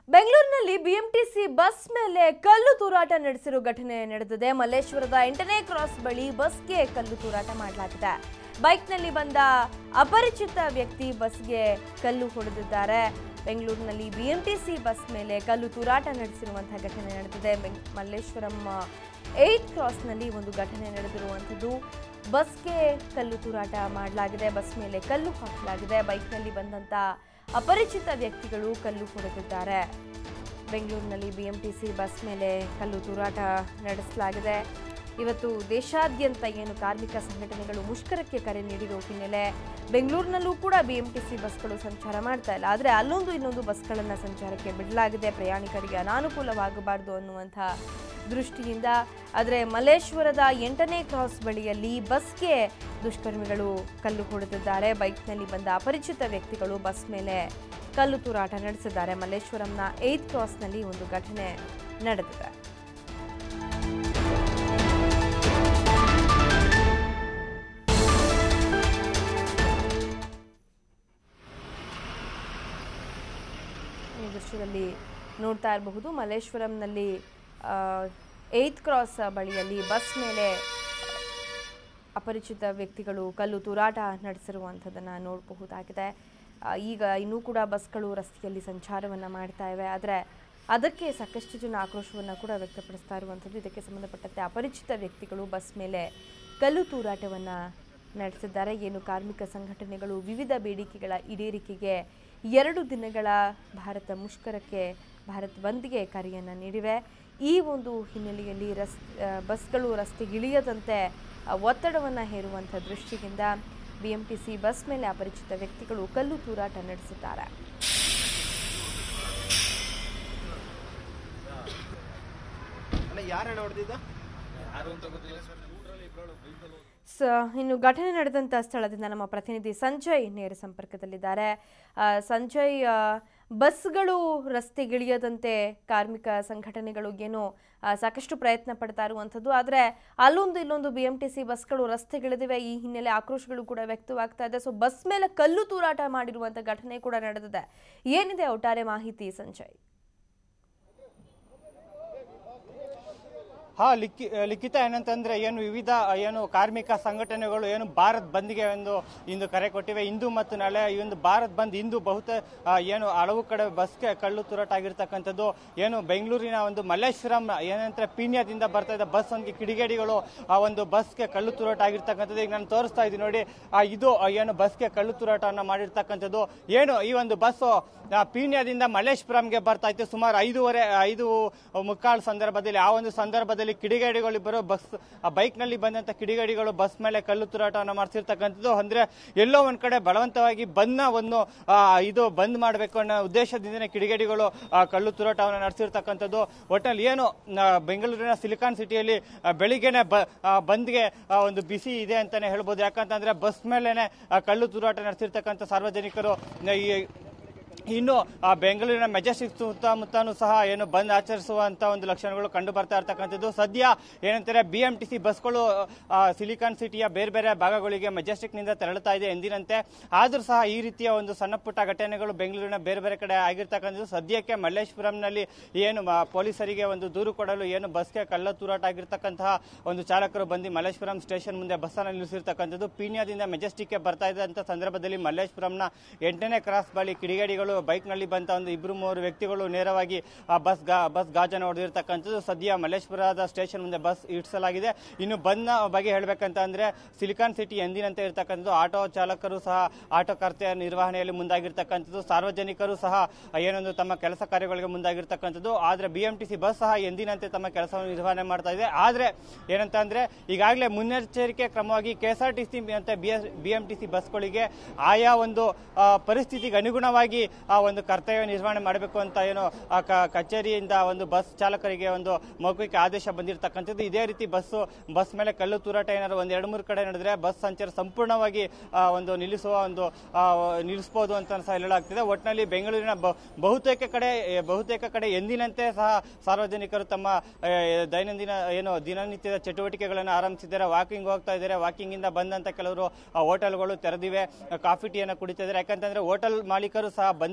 ಬೆಂಗಳೂರಿನಲ್ಲಿ BMTC bus ಮೇಲೆ ಕಲ್ಲು ತೂರಾಟ ನಡೆಸಿರೋ ಘಟನೆ ನಡೆದಿದೆ ಮಲ್ಲೇಶ್ವರದ ಎಂಟನೇ ಕ್ರಾಸ್ ಬಳಿ ಬಸ್ಗೆ ಕಲ್ಲು ತೂರಾಟ ಮಾಡಲಾಗಿದೆ ಬೈಕ್ನಲ್ಲಿ ಬಂದ ಅಪರಿಚಿತ ವ್ಯಕ್ತಿ ಬಸ್ಗೆ ಕಲ್ಲು ಹೊಡೆದಿದ್ದಾರೆ ಬೆಂಗಳೂರಿನಲ್ಲಿ ಬಿಎಂಟಿಸಿ ಬಸ್ ಮೇಲೆ ಕಲ್ಲು ತೂರಾಟ ನಡೆಸಿರುವಂತಹ ಘಟನೆ ನಡೆದಿದೆ ಬೆಂಗ್- ಮಲ್ಲೇಶ್ವರಂ ಏಯ್ಟ್ ಕ್ರಾಸ್ನಲ್ಲಿ ಒಂದು ಘಟನೆ ನಡೆದಿರುವಂಥದ್ದು ಬಸ್ಗೆ ಕಲ್ಲು ತೂರಾಟ ಮಾಡಲಾಗಿದೆ ಬಸ್ ಮೇಲೆ ಕಲ್ಲು ಹಾಕಲಾಗಿದೆ ಬೈಕ್ನಲ್ಲಿ ಬಂದಂತ ಅಪರಿಚಿತ ವ್ಯಕ್ತಿಗಳು ಕಲ್ಲು ಹೊಡೆದಿದ್ದಾರೆ ಬೆಂಗಳೂರಿನಲ್ಲಿ ಬಿಎಂಟಿಸಿ ಬಸ್ ಮೇಲೆ ಕಲ್ಲು ತೂರಾಟ ನಡೆಸಲಾಗಿದೆ ಇವತ್ತು ದೇಶಾದ್ಯಂತ ಏನು ಕಾರ್ಮಿಕ ಸಂಘಟನೆಗಳು ಮುಷ್ಕರಕ್ಕೆ ಕರೆ ನೀಡಿರೋ ಹಿನ್ನೆಲೆ ಬೆಂಗಳೂರಿನಲ್ಲೂ ಕೂಡ ಬಿಎಂಟಿಸಿ ಬಸ್ಗಳು ಸಂಚಾರ ಮಾಡ್ತಾ ಇಲ್ಲ ಆದರೆ ಅಲ್ಲೊಂದು ಇನ್ನೊಂದು ಬಸ್ಗಳನ್ನು ಸಂಚಾರಕ್ಕೆ ಬಿಡಲಾಗಿದೆ ಪ್ರಯಾಣಿಕರಿಗೆ ಅನಾನುಕೂಲವಾಗಬಾರ್ದು ಅನ್ನುವಂಥ ದೃಷ್ಟಿಯಿಂದ ಆದರೆ ಮಲ್ಲೇಶ್ವರದ ಎಂಟನೇ ಕ್ರಾಸ್ ಬಳಿಯಲ್ಲಿ ಬಸ್ಗೆ ದುಷ್ಕರ್ಮಿಗಳು ಕಲ್ಲು ಹೊಡೆದಿದ್ದಾರೆ ಬೈಕ್ನಲ್ಲಿ ಬಂದ ಅಪರಿಚಿತ ವ್ಯಕ್ತಿಗಳು ಬಸ್ ಮೇಲೆ ಕಲ್ಲು ತೂರಾಟ ನಡೆಸಿದ್ದಾರೆ ಮಲ್ಲೇಶ್ವರಂನ ಏತ್ ಕ್ರಾಸ್ನಲ್ಲಿ ಒಂದು ಘಟನೆ ನಡೆದಿದೆ ಈ ದೃಶ್ಯದಲ್ಲಿ ನೋಡ್ತಾ ಇರಬಹುದು ಮಲ್ಲೇಶ್ವರಂನಲ್ಲಿ ಏತ್ ಕ್ರಾಸ್ ಬಳಿಯಲ್ಲಿ ಬಸ್ ಮೇಲೆ ಅಪರಿಚಿತ ವ್ಯಕ್ತಿಗಳು ಕಲ್ಲು ತೂರಾಟ ನಡೆಸಿರುವಂಥದ್ದನ್ನು ನೋಡಬಹುದಾಗಿದೆ ಆ, ಈಗ ಇನ್ನೂ ಕೂಡ ಬಸ್ಗಳು ರಸ್ತೆಯಲ್ಲಿ ಸಂಚಾರವನ್ನು ಮಾಡ್ತಾ ಇವೆ ಆದರೆ ಅದಕ್ಕೆ ಸಾಕಷ್ಟು ಜನ ಆಕ್ರೋಶವನ್ನು ಕೂಡ ವ್ಯಕ್ತಪಡಿಸ್ತಾ ಇರುವಂಥದ್ದು ಇದಕ್ಕೆ ಸಂಬಂಧಪಟ್ಟಂತೆ ಅಪರಿಚಿತ ವ್ಯಕ್ತಿಗಳು ಬಸ್ ಮೇಲೆ ಕಲ್ಲು ತೂರಾಟವನ್ನು ನಡೆಸಿದ್ದಾರೆ ಏನು ಕಾರ್ಮಿಕ ಸಂಘಟನೆಗಳು ವಿವಿಧ ಬೇಡಿಕೆಗಳ ಈಡೇರಿಕೆಗೆ ಎರಡು ದಿನಗಳ ಭಾರತ ಮುಷ್ಕರಕ್ಕೆ ಭಾರತ್ ಬಂದ್ಗೆ ಕರೆಯನ್ನು ನೀಡಿವೆ ಈ ಒಂದು ಹಿನ್ನೆಲೆಯಲ್ಲಿ ರಸ್ ಆ, ಬಸ್ಗಳು ರಸ್ತೆಗಿಳಿಯದಂತೆ ಆ, ಒತ್ತಡವನ್ನು ಹೇರುವಂಥ ದೃಷ್ಟಿಯಿಂದ ಬಿಎಂಟಿಸಿ ಬಸ್ ಮೇಲೆ ಅಪರಿಚಿತ ವ್ಯಕ್ತಿಗಳು ಕಲ್ಲು ತೂರಾಟ ನಡೆಸಿದ್ದಾರೆ ಅಲ್ಲ ಯಾರಣ್ಣ ಹೊಡೆದಿದ್ದ ಸ ಇನ್ನು ಘಟನೆ ನಡೆದಂಥ ಸ್ಥಳದಿಂದ ನಮ್ಮ ಪ್ರತಿನಿಧಿ ಸಂಜಯ್ ನೇರ ಸಂಪರ್ಕದಲ್ಲಿದ್ದಾರೆ ಆ, ಸಂಜಯ್ ಆ, ಬಸ್ಗಳು ರಸ್ತೆಗಿಳಿಯದಂತೆ ಕಾರ್ಮಿಕ ಸಂಘಟನೆಗಳು ಏನೋ ಆ, ಸಾಕಷ್ಟು ಪ್ರಯತ್ನ ಪಡ್ತಾ ಇರುವಂಥದ್ದು ಆದರೆ ಅಲ್ಲೊಂದು ಇಲ್ಲೊಂದು ಬಿ ಎಂ ಟಿ ಸಿ ಬಸ್ಗಳು ರಸ್ತೆಗಿಳಿದಿವೆ ಈ ಹಿನ್ನೆಲೆ ಆಕ್ರೋಶಗಳು ಕೂಡ ವ್ಯಕ್ತವಾಗ್ತಾ ಇದೆ ಸೊ ಬಸ್ ಮೇಲೆ ಕಲ್ಲು ತೂರಾಟ ಮಾಡಿರುವಂಥ ಘಟನೆ ಕೂಡ ನಡೆದಿದೆ ಏನಿದೆ ಒಟ್ಟಾರೆ ಮಾಹಿತಿ ಸಂಜಯ್ ಹಾ ಲಿಖಿ ಲಿಖಿತ ಏನಂತಂದ್ರೆ ಏನು ವಿವಿಧ ಏನು ಕಾರ್ಮಿಕ ಸಂಘಟನೆಗಳು ಏನು ಭಾರತ್ ಬಂದ್ಗೆ ಒಂದು ಇಂದು ಕರೆ ಕೊಟ್ಟಿವೆ ಇಂದು ಮತ್ತು ನಾಳೆ ಈ ಒಂದು ಭಾರತ್ ಬಂದ್ ಇಂದು ಬಹುತ ಆ, ಏನು ಹಲವು ಕಡೆ ಬಸ್ಗೆ ಕಳ್ಳು ತೂರಾಟ ಆಗಿರ್ತಕ್ಕಂಥದ್ದು ಏನು ಬೆಂಗಳೂರಿನ ಒಂದು ಮಲ್ಲೇಶ್ವರಂ ಏನಂದ್ರೆ ಪೀಣ್ಯದಿಂದ ಬರ್ತಾ ಇದ್ದ ಬಸ್ ಒಂದು ಕಿಡಿಗೇಡಿಗಳು ಆ ಒಂದು ಬಸ್ಗೆ ಕಳ್ಳು ತೂರಾಟ ಆಗಿರ್ತಕ್ಕಂಥದ್ದು ಈಗ ನಾನು ತೋರಿಸ್ತಾ ಇದ್ದೀನಿ ನೋಡಿ ಆ, ಇದು ಆ, ಏನು ಬಸ್ಗೆ ಕಳ್ಳು ತೂರಾಟವನ್ನು ಮಾಡಿರ್ತಕ್ಕಂಥದ್ದು ಏನು ಈ ಒಂದು ಬಸ್ ಪೀಣ್ಯದಿಂದ ಮಲ್ಲೇಶ್ವರಂಗೆ ಬರ್ತಾ ಇತ್ತು ಸುಮಾರು ಐದೂವರೆ ಐದು ಮುಕ್ಕಾಲು ಸಂದರ್ಭದಲ್ಲಿ ಆ ಒಂದು ಸಂದರ್ಭದಲ್ಲಿ ಕಿಡಿಗೇಡಿಗಳಿಬ್ಬರು ಬಸ್ ಬೈಕ್ ನಲ್ಲಿ ಬಂದಂತ ಕಿಡಿಗೇಡಿಗಳು ಬಸ್ ಮೇಲೆ ಕಲ್ಲು ತೂರಾಟವನ್ನು ಮಾಡಿಸಿರ್ತಕ್ಕಂಥದ್ದು ಅಂದ್ರೆ ಎಲ್ಲೋ ಒಂದ್ ಕಡೆ ಬಲವಂತವಾಗಿ ಬಂದ್ನ ಒಂದು ಆ, ಇದು ಬಂದ್ ಮಾಡಬೇಕು ಅನ್ನೋ ಉದ್ದೇಶದಿಂದನೇ ಕಿಡಿಗೇಡಿಗಳು ಆ, ಕಲ್ಲು ತೂರಾಟವನ್ನು ನಡೆಸಿರ್ತಕ್ಕಂಥದ್ದು ಒಟ್ಟಿನಲ್ಲಿ ಏನು ಆ, ಬೆಂಗಳೂರಿನ ಸಿಲಿಕಾನ್ ಸಿಟಿಯಲ್ಲಿ ಆ, ಬೆಳಿಗ್ಗೆನೆ ಬ ಆ, ಬಂದ್ಗೆ ಆ, ಒಂದು ಬಿಸಿ ಇದೆ ಅಂತಾನೆ ಹೇಳ್ಬೋದು ಯಾಕಂತಂದ್ರೆ ಬಸ್ ಮೇಲೆನೆ ಆ, ಕಲ್ಲು ತೂರಾಟ ನಡೆಸಿರ್ತಕ್ಕಂಥ ಸಾರ್ವಜನಿಕರು ಈ ಇನ್ನು ಆ ಬೆಂಗಳೂರಿನ ಮೆಜೆಸ್ಟಿಕ್ ಸುತ್ತಮುತ್ತನೂ ಸಹ ಏನು ಬಂದ್ ಆಚರಿಸುವಂತ ಒಂದು ಲಕ್ಷಣಗಳು ಕಂಡು ಬರ್ತಾ ಇರ್ತಕ್ಕಂಥದ್ದು ಸದ್ಯ ಏನಂತಾರೆ ಬಿಎಂಟಿಸಿ ಬಸ್ಗಳು ಆ, ಸಿಲಿಕಾನ್ ಸಿಟಿಯ ಬೇರೆ ಬೇರೆ ಭಾಗಗಳಿಗೆ ಮೆಜೆಸ್ಟಿಕ್ ನಿಂದ ತೆರಳುತ್ತಾ ಇದೆ ಎಂದಿನಂತೆ ಆದ್ರೂ ಸಹ ಈ ರೀತಿಯ ಒಂದು ಸಣ್ಣ ಪುಟ್ಟ ಘಟನೆಗಳು ಬೆಂಗಳೂರಿನ ಬೇರೆ ಬೇರೆ ಕಡೆ ಆಗಿರ್ತಕ್ಕಂಥದ್ದು ಸದ್ಯಕ್ಕೆ ಮಲ್ಲೇಶ್ವರಂನಲ್ಲಿ ಏನು ಮ- ಪೊಲೀಸರಿಗೆ ಒಂದು ದೂರು ಕೊಡಲು ಏನು ಬಸ್ಗೆ ಕಳ್ಳ ತೂರಾಟ ಆಗಿರ್ತಕ್ಕಂತಹ ಒಂದು ಚಾಲಕರು ಬಂದು ಮಲ್ಲೇಶ್ವರಂ ಸ್ಟೇಷನ್ ಮುಂದೆ ಬಸ್ಸನ್ನು ನಿಲ್ಲಿಸಿರ್ತಕ್ಕಂಥದ್ದು ಪೀಣ್ಯದಿಂದ ಮೆಜೆಸ್ಟಿಕ್ಗೆ ಬರ್ತಾ ಇದ್ದಂಥ ಸಂದರ್ಭದಲ್ಲಿ ಮಲ್ಲೇಶ್ವರಂನ ಎಂಟನೇ ಕ್ರಾಸ್ ಬಳಿ ಕಿಡಿಗೇಡಿಗಳು ಬೈಕ್ನಲ್ಲಿ ಬಂತ ಒಂದು ಇಬ್ಬರು ಮೂವರು ವ್ಯಕ್ತಿಗಳು ನೇರವಾಗಿ ಆ ಬಸ್ ಗಾ ಬಸ್ ಗಾಜನ್ನು ಹೊಡೆದಿರ್ತಕ್ಕಂಥದ್ದು ಸದ್ಯ ಮಲ್ಲೇಶ್ವರದ ಸ್ಟೇಷನ್ ಮುಂದೆ ಬಸ್ ಇಡಿಸಲಾಗಿದೆ ಇನ್ನು ಬಂದ್ನ ಬಗ್ಗೆ ಹೇಳಬೇಕಂತ ಅಂದ್ರೆ ಸಿಲಿಕಾನ್ ಸಿಟಿ ಎಂದಿನಂತೆ ಇರ್ತಕ್ಕಂಥದ್ದು ಆಟೋ ಚಾಲಕರು ಸಹ ಆಟೋ ಕರ್ತೆಯ ನಿರ್ವಹಣೆಯಲ್ಲಿ ಮುಂದಾಗಿರ್ತಕ್ಕಂಥದ್ದು ಸಾರ್ವಜನಿಕರು ಸಹ ಏನೊಂದು ತಮ್ಮ ಕೆಲಸ ಕಾರ್ಯಗಳಿಗೆ ಮುಂದಾಗಿರ್ತಕ್ಕಂಥದ್ದು ಆದ್ರೆ ಬಿಎಂಟಿಸಿ ಬಸ್ ಸಹ ಎಂದಿನಂತೆ ತಮ್ಮ ಕೆಲಸವನ್ನು ನಿರ್ವಹಣೆ ಮಾಡ್ತಾ ಇದೆ ಆದ್ರೆ ಏನಂತ ಅಂದ್ರೆ ಈಗಾಗಲೇ ಮುನ್ನೆಚ್ಚರಿಕೆ ಕ್ರಮವಾಗಿ ಕೆಎಸ್ಆರ್ಟಿಸಿ ಮತ್ತೆ ಬಿಎಂಟಿಸಿ ಬಸ್ಗಳಿಗೆ ಆಯಾ ಒಂದು ಆ, ಪರಿಸ್ಥಿತಿಗೆ ಅನುಗುಣವಾಗಿ ಆ ಒಂದು ಕರ್ತವ್ಯ ನಿರ್ವಹಣೆ ಮಾಡಬೇಕು ಅಂತ ಏನು ಆ ಕ- ಕಚೇರಿಯಿಂದ ಒಂದು ಬಸ್ ಚಾಲಕರಿಗೆ ಒಂದು ಮೌಖಿಕ ಆದೇಶ ಬಂದಿರತಕ್ಕಂಥದ್ದು ಇದೇ ರೀತಿ ಬಸ್ ಬಸ್ ಮೇಲೆ ಕಲ್ಲು ತೂರಾಟ ಏನಾದ್ರು ಒಂದ್ ಎರಡು ಮೂರು ಕಡೆ ನಡೆದ್ರೆ ಬಸ್ ಸಂಚಾರ ಸಂಪೂರ್ಣವಾಗಿ ಆ, ಒಂದು ನಿಲ್ಲಿಸುವ ಒಂದು ಆ, ನಿಲ್ಲಿಸಬಹುದು ಅಂತ ಸಹ ಹೇಳಲಾಗ್ತಿದೆ ಒಟ್ಟಿನಲ್ಲಿ ಬೆಂಗಳೂರಿನ ಬ- ಬಹುತೇಕ ಕಡೆ ಎ, ಬಹುತೇಕ ಕಡೆ ಎಂದಿನಂತೆ ಸಹ ಸಾರ್ವಜನಿಕರು ತಮ್ಮ ಎ, ದೈನಂದಿನ ಏನು ದಿನನಿತ್ಯದ ಚಟುವಟಿಕೆಗಳನ್ನು ಆರಂಭಿಸಿದ್ದಾರೆ ವಾಕಿಂಗ್ ಹೋಗ್ತಾ ಇದ್ದಾರೆ ವಾಕಿಂಗ್ ಇಂದ ಬಂದಂತ ಕೆಲವರು ಹೋಟೆಲ್ಗಳು ತೆರೆದಿವೆ ಕಾಫಿ ಟೀಯನ್ನು ಕುಡಿತಾ ಇದ್ದಾರೆ ಯಾಕಂತಂದ್ರೆ ಹೋಟೆಲ್ ಮಾಲೀಕರು ಸಹ ಬಂದ್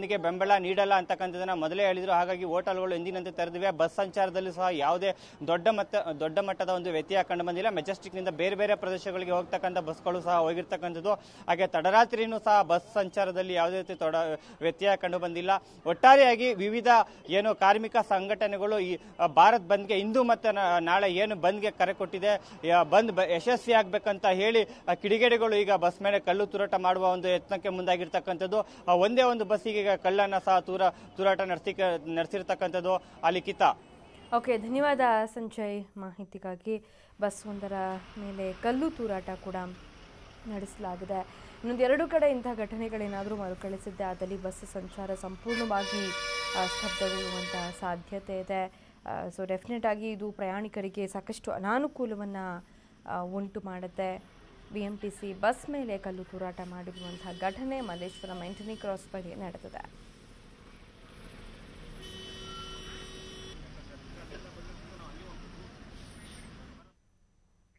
ಬಂದ್ಗೆ ಬೆಂಬಲ ನೀಡಲ್ಲ ಅಂತಕ್ಕಂಥದ್ದನ್ನ ಮೊದಲೇ ಹೇಳಿದ್ರು ಹಾಗಾಗಿ ಹೋಟೆಲ್ಗಳು ಎಂದಿನಂತೆ ತೆರೆದಿವೆ ಬಸ್ ಸಂಚಾರದಲ್ಲಿ ಸಹ ಯಾವುದೇ ದೊಡ್ಡ ಮಟ್ಟ ದೊಡ್ಡ ಮಟ್ಟದ ಒಂದು ವ್ಯತ್ಯಯ ಕಂಡು ಬಂದಿಲ್ಲ ಮೆಜೆಸ್ಟಿಕ್ ನಿಂದ ಬೇರೆ ಬೇರೆ ಪ್ರದೇಶಗಳಿಗೆ ಹೋಗ್ತಕ್ಕಂಥ ಬಸ್ಗಳು ಸಹ ಹೋಗಿರ್ತಕ್ಕಂಥದ್ದು ಹಾಗೆ ತಡರಾತ್ರಿನೂ ಸಹ ಬಸ್ ಸಂಚಾರದಲ್ಲಿ ಯಾವುದೇ ರೀತಿ ತೊಡ ವ್ಯತ್ಯಯ ಕಂಡು ಬಂದಿಲ್ಲ ಒಟ್ಟಾರೆಯಾಗಿ ವಿವಿಧ ಏನು ಕಾರ್ಮಿಕ ಸಂಘಟನೆಗಳು ಈ ಆ, ಭಾರತ್ ಬಂದ್ಗೆ ಇಂದು ಮತ್ತು ನಾ- ನಾಳೆ ಏನು ಬಂದ್ಗೆ ಕರೆ ಕೊಟ್ಟಿದೆ ಯಾ- ಬಂದ್ ಬ- ಯಶಸ್ವಿ ಆಗ್ಬೇಕಂತ ಹೇಳಿ ಆ, ಕಿಡಿಗೇಡಿಗಳು ಈಗ ಬಸ್ ಮೇಲೆ ಕಲ್ಲು ತೂರಾಟ ಮಾಡುವ ಒಂದು ಯತ್ನಕ್ಕೆ ಮುಂದಾಗಿರ್ತಕ್ಕಂಥದ್ದು ಆ, ಒಂದೇ ಒಂದು ಬಸ್ಸಿಗೆ ಈಗ ಕಲ್ಲನ್ನ ಸಹ ತೂರ ತೂರಾಟ ನಡೆಸಿ ನಡೆಸಿರ್ತಕ್ಕಂಥದ್ದು ಅಲಿಖಿತ ಓಕೆ ಧನ್ಯವಾದ ಸಂಜಯ್ ಮಾಹಿತಿಗಾಗಿ ಬಸ್ ಒಂದರ ಮೇಲೆ ಕಲ್ಲು ತೂರಾಟ ಕೂಡ ನಡೆಸಲಾಗಿದೆ ಇನ್ನೊಂದು ಎರಡು ಕಡೆ ಇಂಥ ಘಟನೆಗಳೇನಾದರೂ ಮರುಕಳಿಸಿದ್ದೆ ಆದಲ್ಲಿ ಬಸ್ ಸಂಚಾರ ಸಂಪೂರ್ಣವಾಗಿ ಆ, ಸ್ತಬ್ಧಗೊಳ್ಳುವಂಥ ಸಾಧ್ಯತೆ ಇದೆ ಸೊ ಡೆಫಿನೆಟ್ ಆಗಿ ಇದು ಪ್ರಯಾಣಿಕರಿಗೆ ಸಾಕಷ್ಟು ಅನಾನುಕೂಲವನ್ನು ಉಂಟು ಮಾಡುತ್ತೆ B M T C bus ಮೇಲೆ ಕಲ್ಲು ತೂರಾಟ ಮಾಡಿರುವಂಥ ಘಟನೆ ಮಲ್ಲೇಶ್ವರಂ ಎಂಟನೇ ಕ್ರಾಸ್ ಬಳಿ ನಡೆದಿದೆ